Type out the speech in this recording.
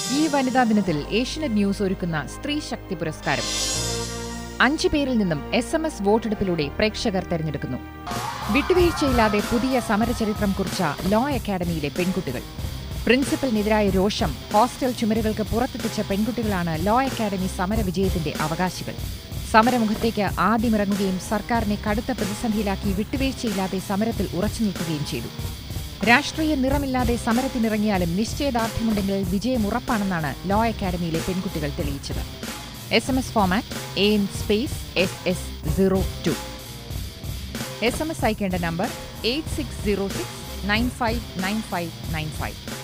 ഈ വനിതാ ദിനത്തിൽ ഏഷ്യനെറ്റ് ന്യൂസ് ഒരുക്കുന്ന സ്ത്രീ ശക്തി പുരസ്കാരം അഞ്ചു പേരിൽ നിന്നും എസ് എം എസ് വോട്ടെടുപ്പിലൂടെ പ്രേക്ഷകർ തെരഞ്ഞെടുക്കുന്നു വിട്ടുവീഴ്ചയില്ലാതെ പുതിയ സമരചരിത്രം കുറിച്ച ലോ അക്കാദമിയിലെ പെൺകുട്ടികൾ പ്രിൻസിപ്പലിനെതിരായ രോഷം ഹോസ്റ്റൽ ചുമരുകൾക്ക് പുറത്തെത്തിച്ച പെൺകുട്ടികളാണ് ലോ അക്കാദമി സമര വിജയത്തിന്റെ അവകാശികൾ സമരമുഖത്തേക്ക് ആദ്യമിറങ്ങുകയും സർക്കാരിനെ കടുത്ത പ്രതിസന്ധിയിലാക്കി വിട്ടുവീഴ്ചയില്ലാതെ സമരത്തിൽ ഉറച്ചു നിൽക്കുകയും ചെയ്തു രാഷ്ട്രീയ നിറമില്ലാതെ സമരത്തിനിറങ്ങിയാലും നിശ്ചയദാർഢ്യമുണ്ടെങ്കിൽ വിജയം ഉറപ്പാണെന്നാണ് ലോ അക്കാദമിയിലെ പെൺകുട്ടികൾ തെളിയിച്ചത് S M S format A N space S S zero two S M S അയക്കേണ്ട number eight six zero six nine five nine five nine five